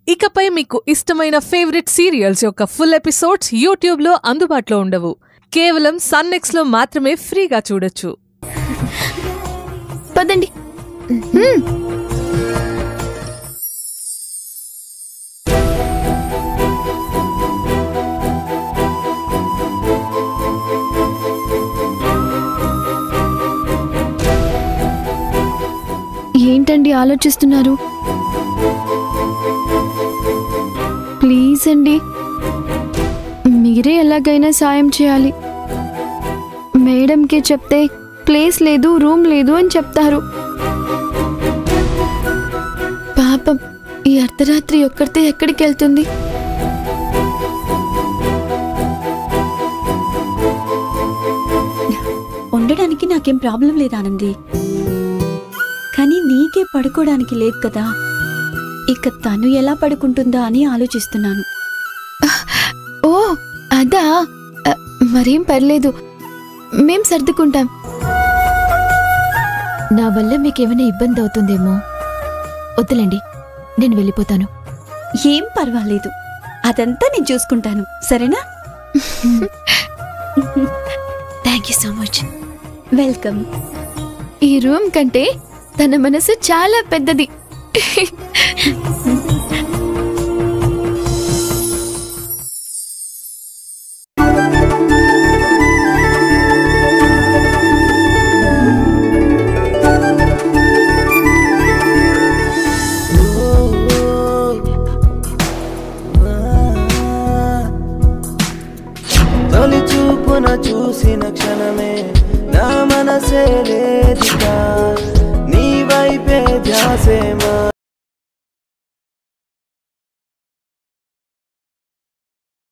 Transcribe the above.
ఇకపై మీకు ఇష్టమైన ఫేవరెట్ సీరియల్స్ యొక్క ఫుల్ ఎపిసోడ్స్ యూట్యూబ్లో అందుబాటులో ఉండవు కేవలం సన్నెక్స్లో మాత్రమే ఫ్రీగా చూడొచ్చు పదండి ఏంటండి ఆలోచిస్తున్నారు ప్లీజ్ అండి మీరే ఎలాగైనా సాయం చేయాలి మేడంకి చెప్తే ప్లేస్ లేదు రూమ్ లేదు అని చెప్తారు పాపం ఈ అర్ధరాత్రి ఒక్కరితే ఎక్కడికి వెళ్తుంది ఉండడానికి నాకేం ప్రాబ్లం లేదు ఆనంది కానీ నీకే పడుకోవడానికి లేదు కదా ఇక తను ఎలా పడుకుంటుందా అని ఆలోచిస్తున్నాను ఓ అదా అ, మరేం పర్లేదు మేం సర్దుకుంటాం నా వల్ల మీకేమైనా ఇబ్బంది అవుతుందేమో వద్దులేండి నేను వెళ్ళిపోతాను ఏం పర్వాలేదు అదంతా నేను చూసుకుంటాను సరేనా thank you so much welcome ఈ రూమ్ కంటే తన మనసు చాలా పెద్దది తొలి చూపున చూసిన క్షణమే నా మనసే లేదిగా నీ వైపే ధ్యాసే మా